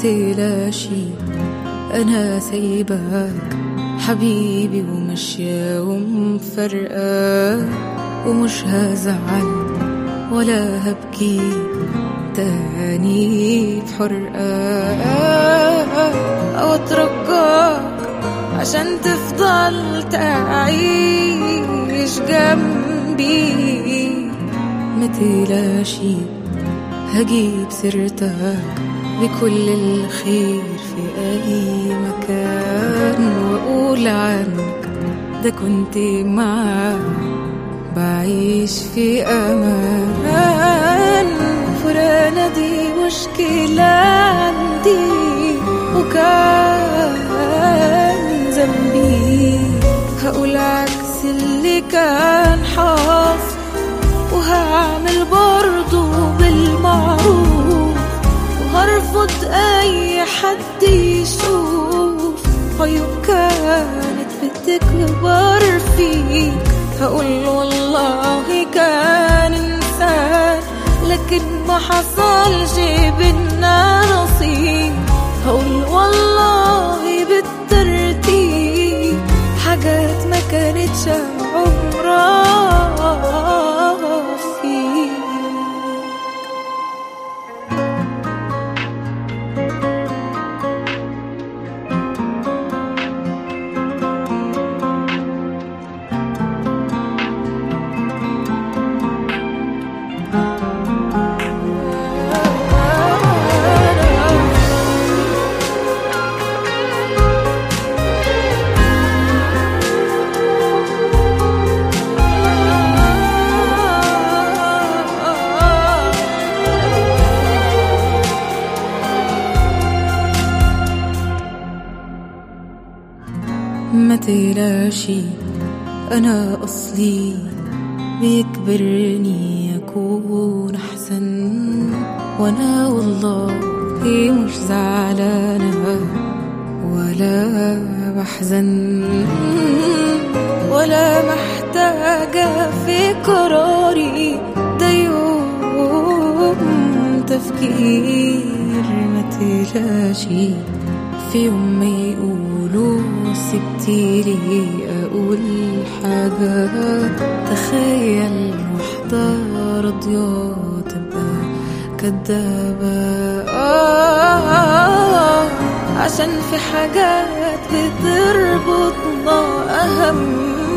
تلاشي أنا سايباك حبيبي وماشية ومفرقة ومش هزعل ولا هبكي تاني بحرقة أو أترجاك عشان تفضل تعيش جنبي ما تلاشي هجيب سيرتك بكل الخير في أي مكان وأقول عنك ده كنت معاك بعيش في أمان فلانة دي مشكلة عندي وكان ذنبي هقول عكس اللي كان حاصل وهعمل برضو بالمعروف وهرفض اي حد يشوف عيوب كانت بتكبر فيك هقول والله كان انسان لكن ما حصلش بينا نصيب هقول والله بالترتيب حاجات ما كانتش عمرها فيك ما تلاشي أنا أصلي بيكبرني أكون أحسن وأنا والله مش زعلانة ولا بحزن ولا محتاجة في قراري ده يوم تفكير ما تلاشي في يوم ما يقولوا سبتيلي أقول حاجة تخيل واحدة راضية تبقى كدابة آه عشان في حاجات بتربطنا أهم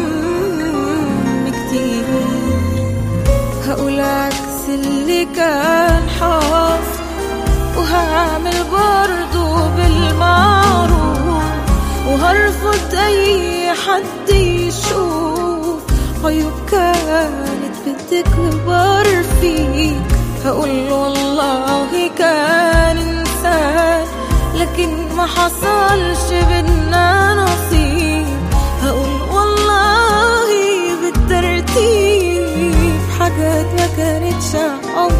كتير هقول عكس اللي كان حاصل وهعمل برضو بالمعروف وهرفض اي حد يشوف عيوب كانت بتكبر فيك هقول والله كان انسان لكن ما حصلش بينا نصيب هقول والله بالترتيب حاجات ما كانتش عمرها